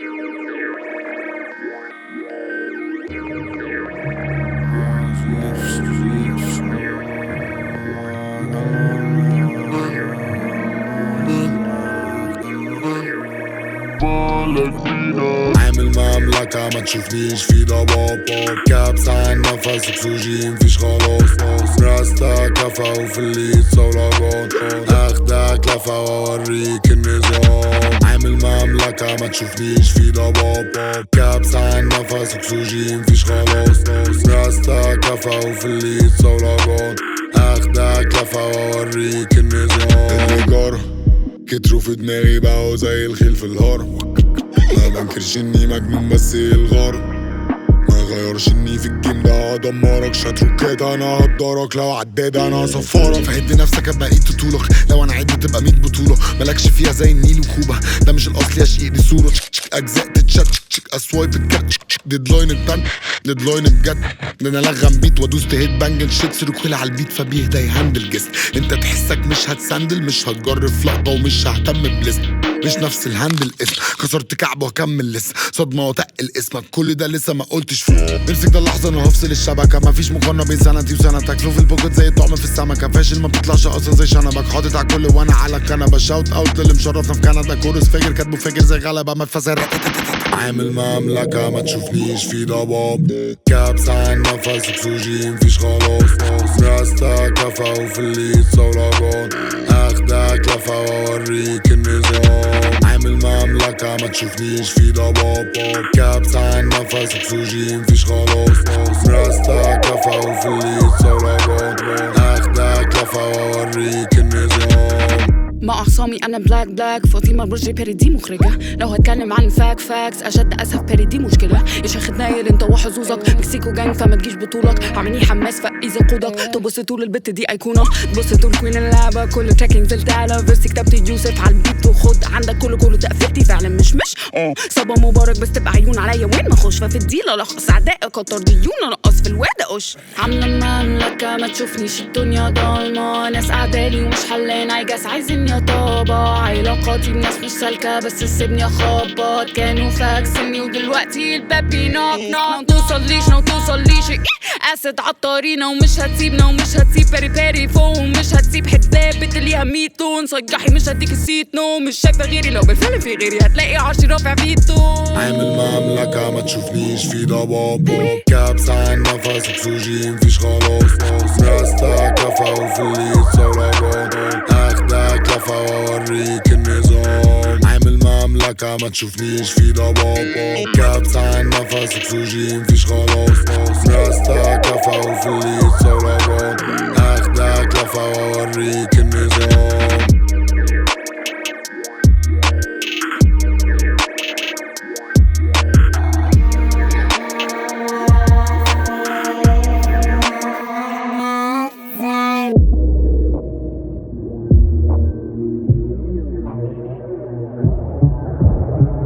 عامل مملكة ما تشوفنيش في ضباب كابس عن نفس اكسجين فيش خلاص راستا كفا وفي الليد صولجات اخدك لفة واوريك النظام عامل مملكة ما تشوفنيش في ضباب كابس عن نفس اكسجين فيش خلاص راستا كفا وفي الليد صولجات اخدك لفة واوريك النظام اللي جرى كتروا في دماغي بقوا زي الخيل في الهرم ما بنكرش اني مجنون بس ايه الغرض ما يغيرش اني في الجيم ده هدمرك شاترو كده انا هقدرك لو عداد انا هصفرك فهد نفسك ابقى ايد طولك لو انا عد تبقى 100 بطولة مالكش فيها زي النيل وكوبا ده مش الاصل يا شقيق دي صورة تشك تشك اجزاء تتشك تشك تشك اسوايب الكات تشك تشك ديدلاين البان ديدلاين بجد ده انا لغم بيت وادوس تهيت بانجل شيت سيركل على البيت فبيهدى يهندل جسم انت تحسك مش هتسندل مش هتجرف لقطة ومش ههتم بلسم مش نفس الهاندل اسم كسرت كعب واكمل لسه صدمة وتقل اسمك كل ده لسه ما قلتش فيه امسك ده اللحظة انا هفصل الشبكة مفيش مقارنة بين سنتي وسنتك فلو في البوكت زي الطعم في السمكة فاشل ما بتطلعش اصلا زي شنبك حاطط على الكل وانا على الكنبة شاوت اوت للي مشرفنا في كندا كورس فاجر كاتبه فاجر زي غلبة ما تفسر عامل مملكة ما تشوفنيش في ضباب كابس عن نفس اكسجين فيش خلاص راستا كفا وفي الليد صولجات اخدك لفة واوريك النظام عامل مملكة ما تشوفنيش في ضباب كابس عن نفس اكسجين فيش خلاص راستا كفا وفي الليد صولجات اخدك لفة واوريك النظام مع عصامي انا بلاك بلاك فاطمه برجي بيري دي مخرجه لو هتكلم عن فاك فاكس اجد اسف بيري دي مشكله يا شيخ نايل انت وحظوظك مكسيكو جانج فما تجيش بطولك عاملني حماس فاذا قودك تبص تقول البت دي ايقونه تبص تقول كوين اللعبه كل تراك نزلت على فيرسي كتبت يوسف على البيت وخد عندك كله كله تقفلتي فعلا مش مش اه صبا مبارك بس تبقى عيون عليا وين ما اخش ففي الديل الخص اعدائي كتر ديون انقص في الواد اقش عامله مملكه ما تشوفنيش الدنيا ضلمه ناس قعدالي ومش حلان عايجاس عايزين يا طابة علاقاتي بناس مش سالكة بس سيبني اخبط كانوا فاكسني ودلوقتي الباب بينوك نوك ما توصليش ما توصليش إيه؟ اسد عطارينا ومش هتسيبنا ومش هتسيب باري باري فوق ومش هتسيب حداب بنت ليها 100 لون صيحي مش هديك السيت نو مش شايفة غيري لو بالفعل في غيري هتلاقي عرشي رافع فيتو عامل مملكة ما تشوفنيش في ضباب كابس عن نفس اكسجين فيش خلاص راستا كفا وفي الليد صولجات اخدك لفة واوريك النظام عامل مملكة ما تشوفنيش في ضباب كابس عن نفس اكسجين فيش خلاص راستا كفا وفي الليد صولجات